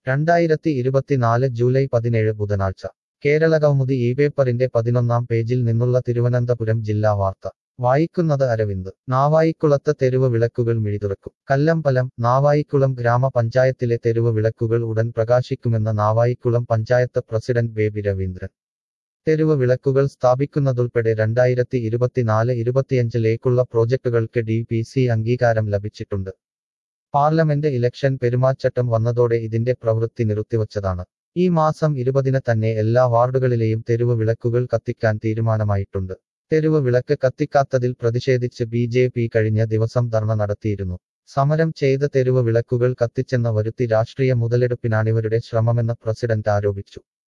രണ്ടായിരത്തി ഇരുപത്തിനാല് ജൂലൈ പതിനേഴ് ബുധനാഴ്ച കേരളകൗമുദി ഈ പേപ്പറിന്റെ പതിനൊന്നാം പേജിൽ നിന്നുള്ള തിരുവനന്തപുരം ജില്ലാ വാർത്ത വായിക്കുന്നത് അരവിന്ദ് നാവായിക്കുളത്ത് തെരുവ് വിളക്കുകൾ മിഴിതുറക്കും കല്ലമ്പലം നാവായിക്കുളം ഗ്രാമപഞ്ചായത്തിലെ തെരുവ് വിളക്കുകൾ ഉടൻ പ്രകാശിക്കുമെന്ന് നാവായിക്കുളം പഞ്ചായത്ത് പ്രസിഡന്റ് ബേബി രവീന്ദ്രൻ തെരുവ് വിളക്കുകൾ സ്ഥാപിക്കുന്നതുൾപ്പെടെ രണ്ടായിരത്തി ഇരുപത്തിനാല് ഇരുപത്തിയഞ്ചിലേക്കുള്ള പ്രോജക്ടുകൾക്ക് ഡി പി സി അംഗീകാരം ലഭിച്ചിട്ടുണ്ട് പാർലമെന്റ് ഇലക്ഷൻ പെരുമാറ്റച്ചട്ടം വന്നതോടെ ഇതിന്റെ പ്രവൃത്തി നിർത്തിവച്ചതാണ് ഈ മാസം ഇരുപതിന് തന്നെ എല്ലാ വാർഡുകളിലെയും തെരുവ് വിളക്കുകൾ കത്തിക്കാൻ തീരുമാനമായിട്ടുണ്ട് തെരുവ് വിളക്ക് കത്തിക്കാത്തതിൽ പ്രതിഷേധിച്ച് ബി ജെ പി കഴിഞ്ഞ ദിവസം ധർണ നടത്തിയിരുന്നു സമരം ചെയ്ത തെരുവ് വിളക്കുകൾ കത്തിച്ചെന്ന വരുത്തി രാഷ്ട്രീയ മുതലെടുപ്പിനാണിവരുടെ ശ്രമമെന്ന് പ്രസിഡന്റ് ആരോപിച്ചു